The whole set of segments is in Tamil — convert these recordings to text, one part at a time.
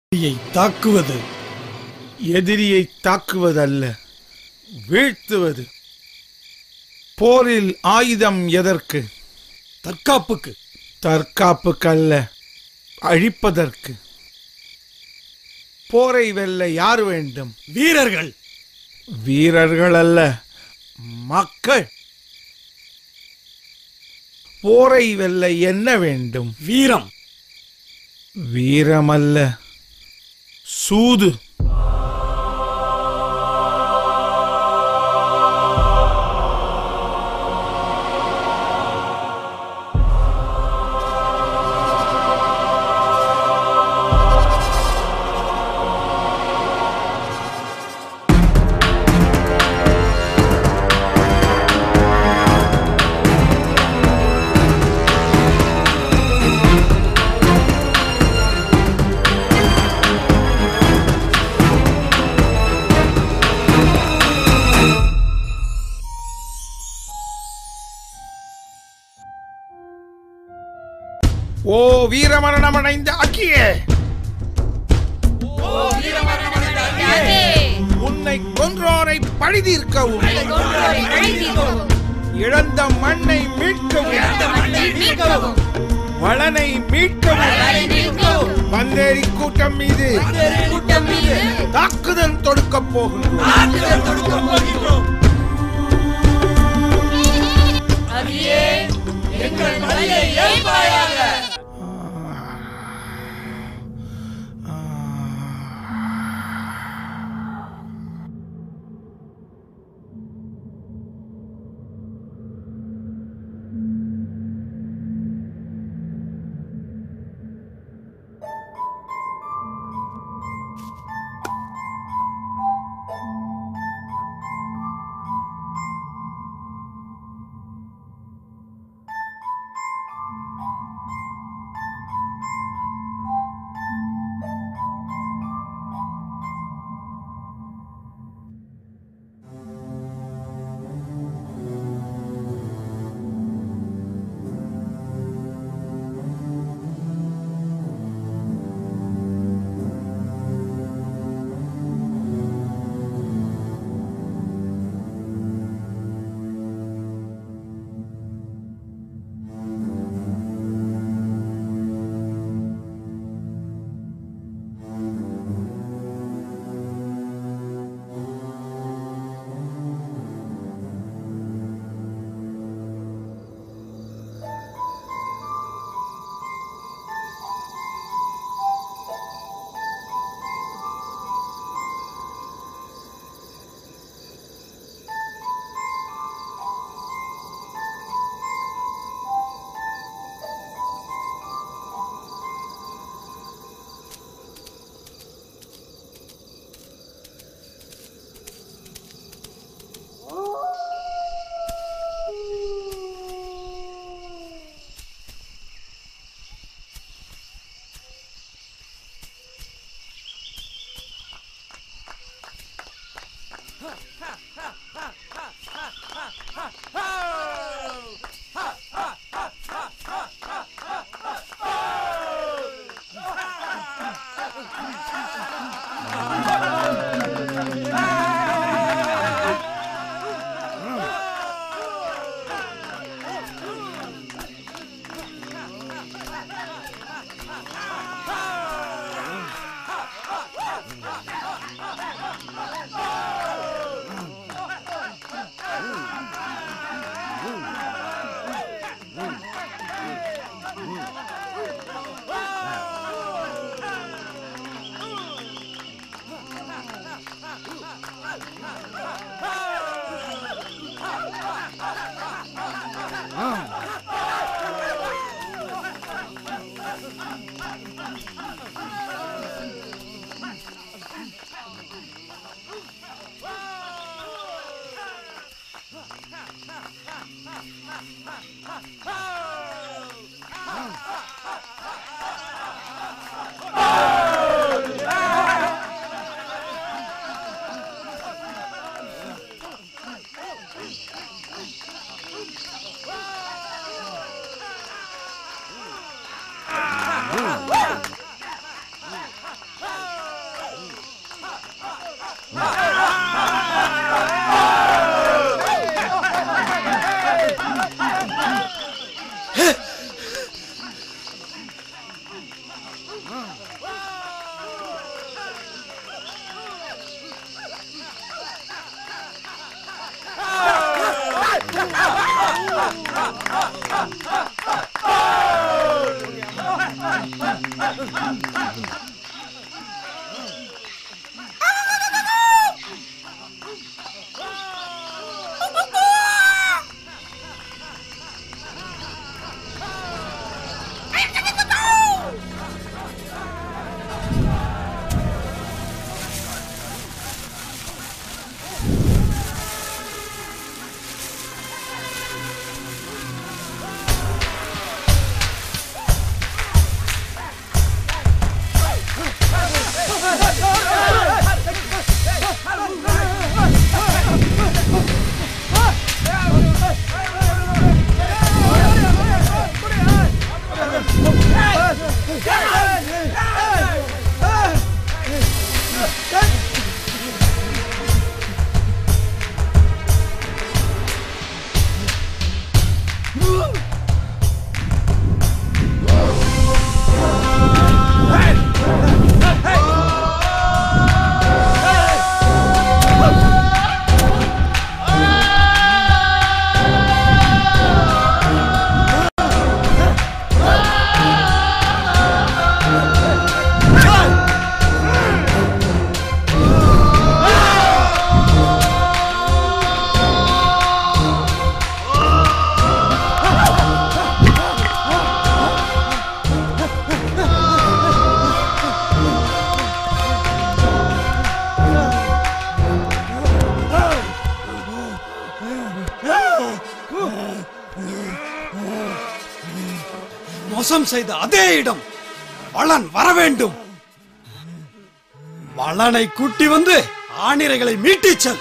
எதிரியை தாக்குவது எதிரியை தாக்குவதல்ல வீழ்த்துவது போரில் ஆயுதம் எதற்கு தற்காப்புக்கு தற்காப்புக்கல்ல அழிப்பதற்கு போரை வெல்ல யார் வேண்டும் வீரர்கள் வீரர்கள் அல்ல மக்கள் போரை வெல்ல என்ன வேண்டும் வீரம் வீரமல்ல சூது ஓ வீரமரணமடைந்த அக்கியே உன்னை கொன்றோரை பழிதீர்க்கவும் இழந்த மண்ணை மீட்கவும் வளனை மீட்கவும் வந்தேரி கூட்டம் மீது தாக்குதல் தொடுக்கப் போகின்றோம் வசம் செய்த அதே இடம் வளன் வர வேண்டும் வளனை கூட்டி வந்து ஆணிரைகளை மீட்டிச் செல்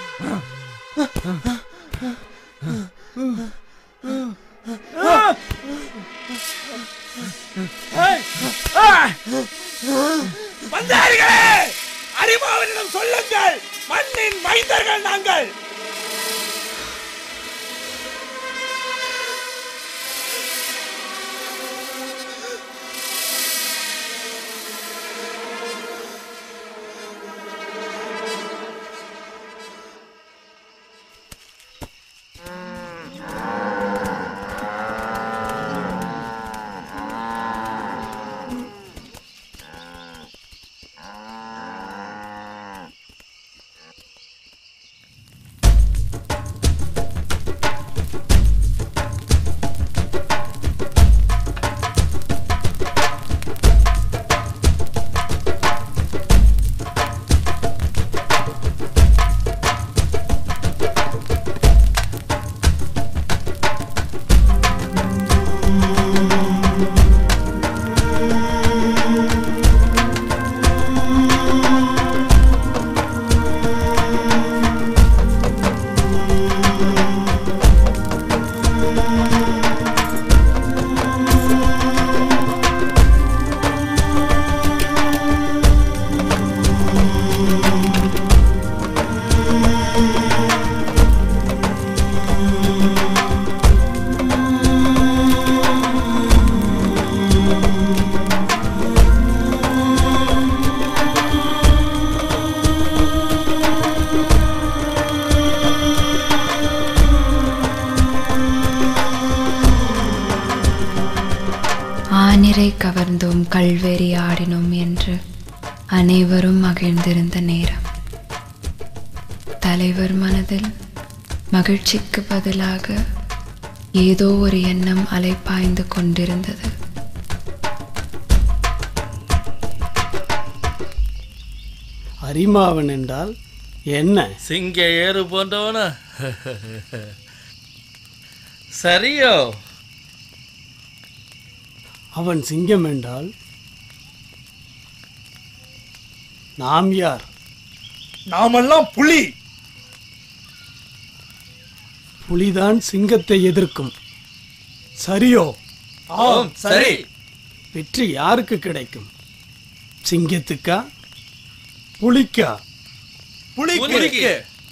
வந்தார்களே அறிமாவனிடம் சொல்லுங்கள் மண்ணின் மைந்தர்கள் நாங்கள் ஆனிரை கவர்ந்தோம் கல்வெறி ஆடினோம் என்று அனைவரும் மகிழ்ந்திருந்த நேரம் தலைவர் மனதில் மகிழ்ச்சிக்கு பதிலாக ஏதோ ஒரு எண்ணம் அலைப்பாய்ந்து கொண்டிருந்தது அரிமாவன் என்றால் என்ன சிங்க ஏறு போன்றவன சரியோ அவன் சிங்கம் என்றால் நாம் யார் நாமெல்லாம் புலி புலிதான் சிங்கத்தை எதிர்க்கும் சரியோ ஆம் சரி வெற்றி யாருக்கு கிடைக்கும் சிங்கத்துக்கா புலிக்கா புலிக்கு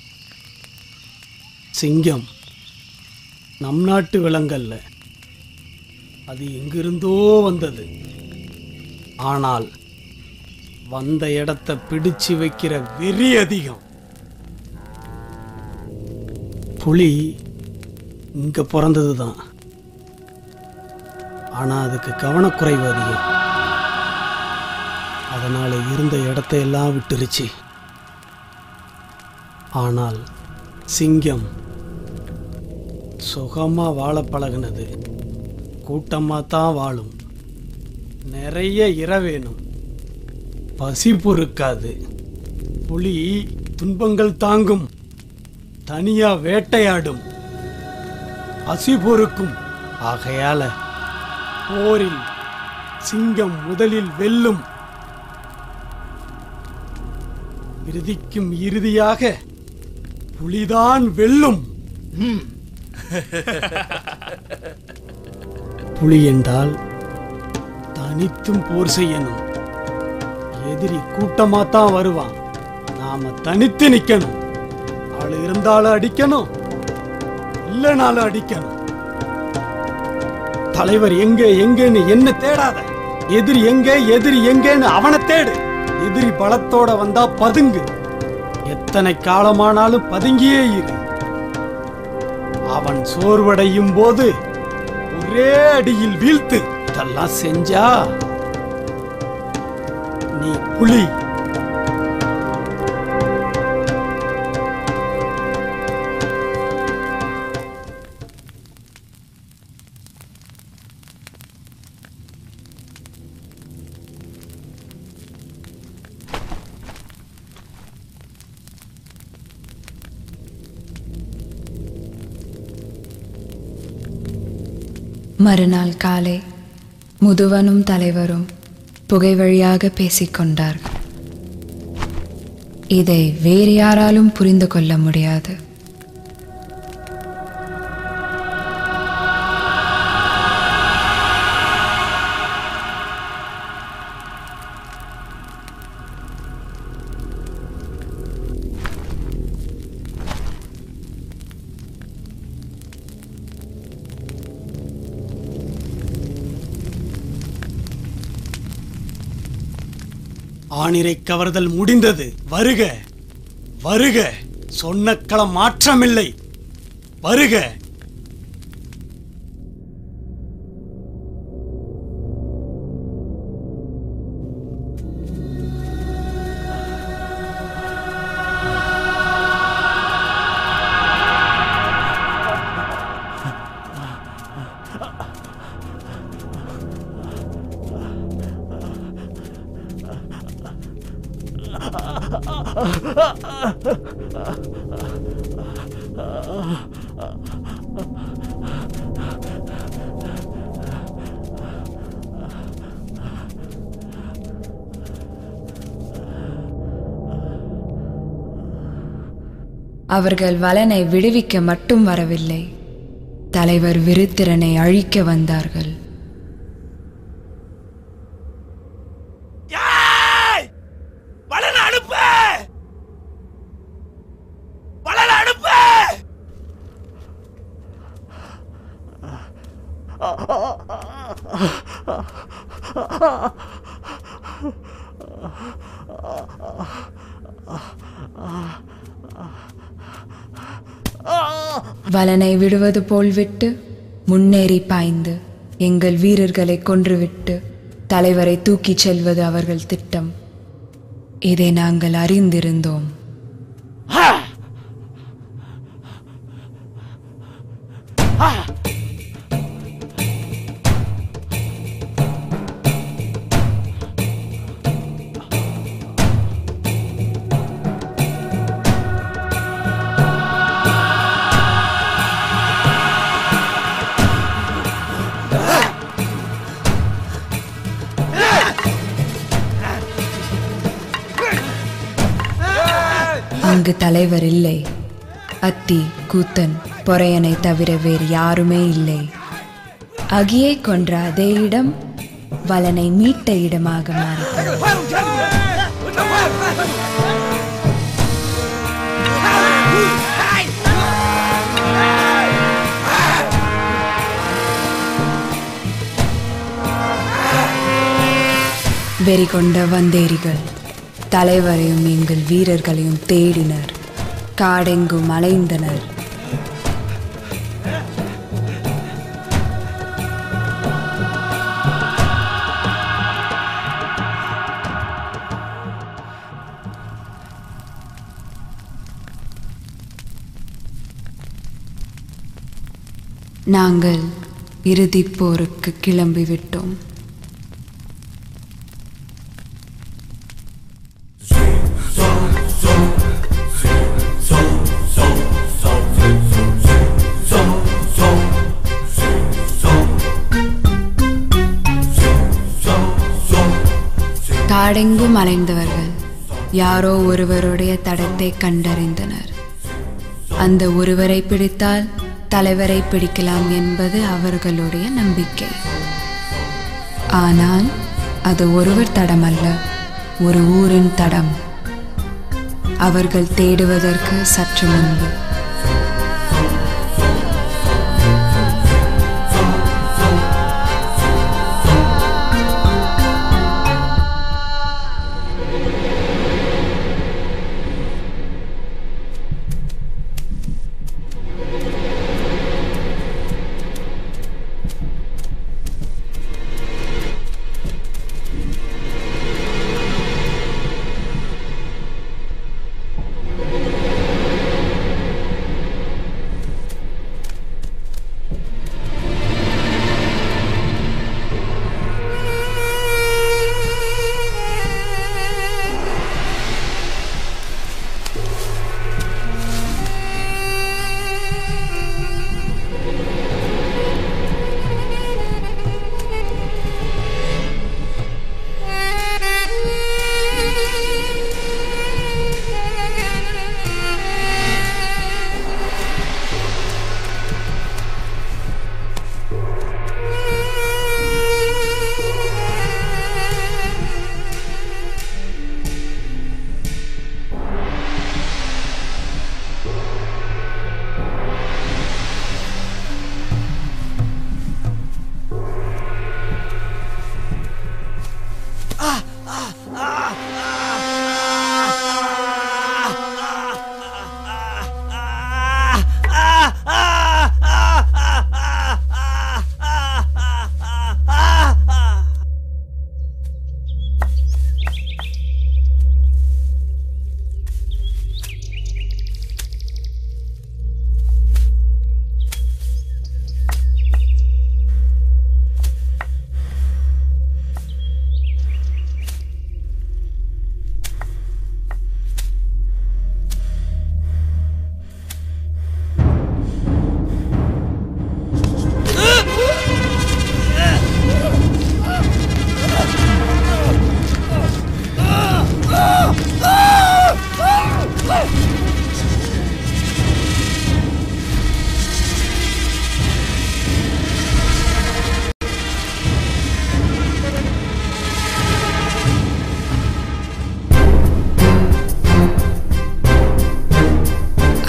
சிங்கம் நம் நாட்டு விலங்கல்ல அது எங்கிருந்தோ வந்தது ஆனால் வந்த இடத்தை பிடிச்சு வைக்கிற வெறி அதிகம் புலி இங்க பிறந்தது தான் ஆனா அதுக்கு கவனக்குறைவு அதிகம் அதனால இருந்த இடத்தையெல்லாம் விட்டுருச்சு ஆனால் சிங்கம் சுகமா வாழ பழகுனது கூட்டமா தான் வாழும் நிறைய இர வேணும் பசி பொறுக்காது புலி துன்பங்கள் தாங்கும் தனியா வேட்டையாடும் பசி பொறுக்கும் ஆகையால போரில் சிங்கம் முதலில் வெல்லும் இறுதிக்கும் இறுதியாக புலிதான் வெல்லும் புலி என்றால் தனித்தும் போர் செய்யணும் எதிரி கூட்டமா தான் வருவான் நாம தனித்து நிக்கணும் ஆளு இருந்தாலும் அடிக்கணும் இல்லைனாலும் அடிக்கணும் தலைவர் எங்க எங்கன்னு என்ன தேடாத எதிரி எங்க எதிரி எங்கன்னு அவனை தேடு எதிரி பலத்தோட வந்தா பதுங்கு எத்தனை காலமானாலும் பதுங்கியே இரு அவன் சோர்வடையும் போது ஒரே அடியில் வீழ்த்து இதெல்லாம் செஞ்சா நீ புலி மறுநாள் காலை முதுவனும் தலைவரும் புகை வழியாக பேசிக்கொண்டார்கள் இதை வேறு யாராலும் புரிந்து கொள்ள முடியாது ஆணிரை கவர்தல் முடிந்தது வருக வருக சொன்ன களம் மாற்றமில்லை வருக அவர்கள் வலனை விடுவிக்க மட்டும் வரவில்லை தலைவர் விருத்திரனை அழிக்க வந்தார்கள் ஏய்! வளன அனுப்பு வளன அனுப்பு வலனை விடுவது போல் விட்டு முன்னேறி பாய்ந்து எங்கள் வீரர்களை கொன்றுவிட்டு தலைவரை தூக்கிச் செல்வது அவர்கள் திட்டம் இதை நாங்கள் அறிந்திருந்தோம் அங்கு தலைவர் இல்லை அத்தி கூத்தன் பொறையனை தவிர வேறு யாருமே இல்லை அகியை கொன்ற அதே இடம் வலனை மீட்ட இடமாக மாறியது வெறி கொண்ட வந்தேரிகள் தலைவரையும் எங்கள் வீரர்களையும் தேடினர் காடெங்கும் அலைந்தனர் நாங்கள் இறுதிப் போருக்கு கிளம்பிவிட்டோம் காடெங்கும் அலைந்தவர்கள் யாரோ ஒருவருடைய தடத்தை கண்டறிந்தனர் அந்த ஒருவரை பிடித்தால் தலைவரை பிடிக்கலாம் என்பது அவர்களுடைய நம்பிக்கை ஆனால் அது ஒருவர் தடம் அல்ல ஒரு ஊரின் தடம் அவர்கள் தேடுவதற்கு சற்று முன்பு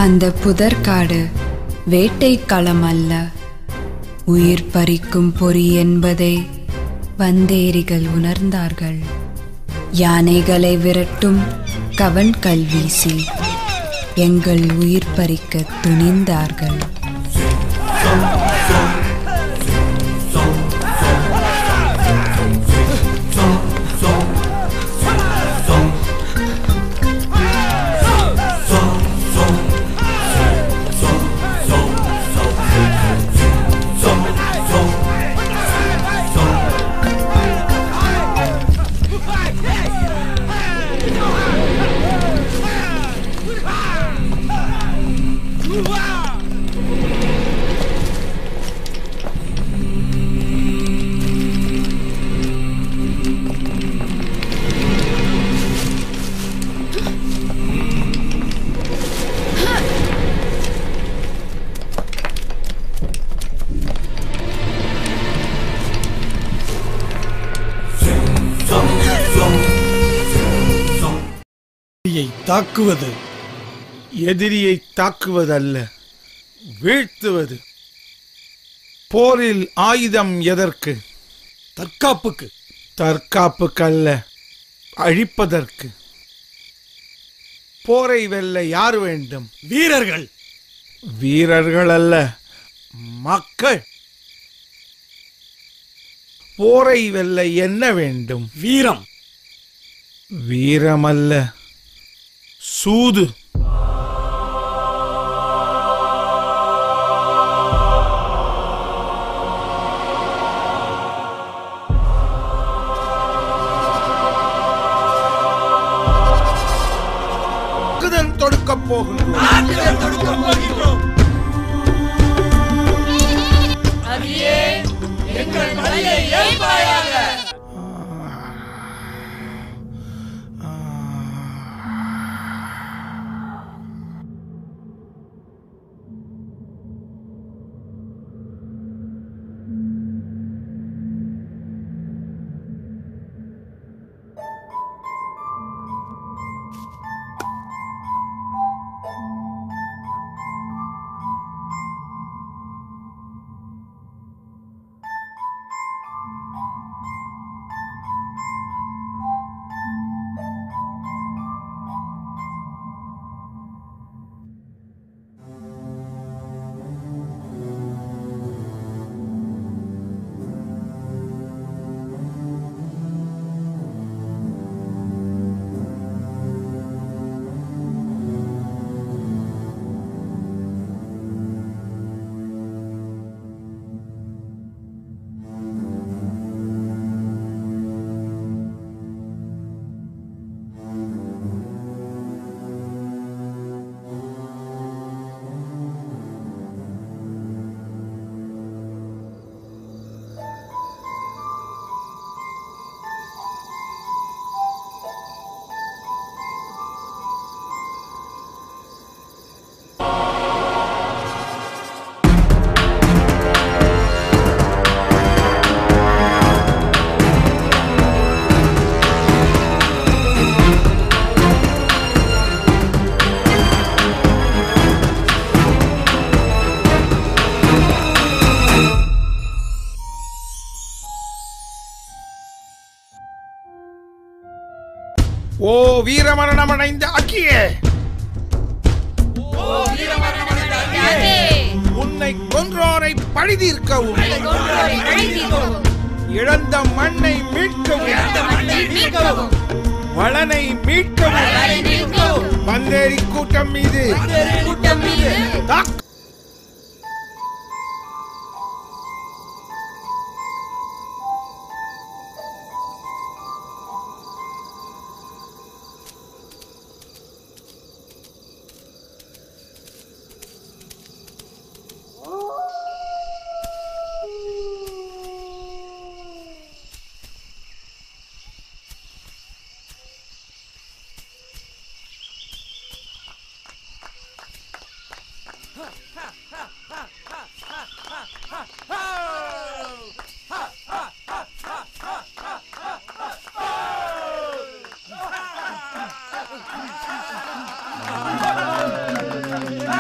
அந்த புதற்காடு வேட்டை களம் அல்ல உயிர் பறிக்கும் பொறி என்பதை வந்தேரிகள் உணர்ந்தார்கள் யானைகளை விரட்டும் கவன் கல்வீசி எங்கள் உயிர் பறிக்க துணிந்தார்கள் எதிரியை தாக்குவது எதிரியை தாக்குவதல்ல வீழ்த்துவது போரில் ஆயுதம் எதற்கு தற்காப்புக்கு தற்காப்புக்கல்ல அழிப்பதற்கு போரை வெல்ல யார் வேண்டும் வீரர்கள் வீரர்கள் அல்ல மக்கள் போரை வெல்ல என்ன வேண்டும் வீரம் வீரமல்ல சூது தாக்குதல் தொடுக்கப் போகின்றோம் ஓ வீரமரணமடைந்த அக்கியே உன்னை கொன்றோரை பழிதீர்க்கவும் இழந்த மண்ணை மீட்கவும் வளனை மீட்கவும் வந்தேரி கூட்டம் மீது தாக்கு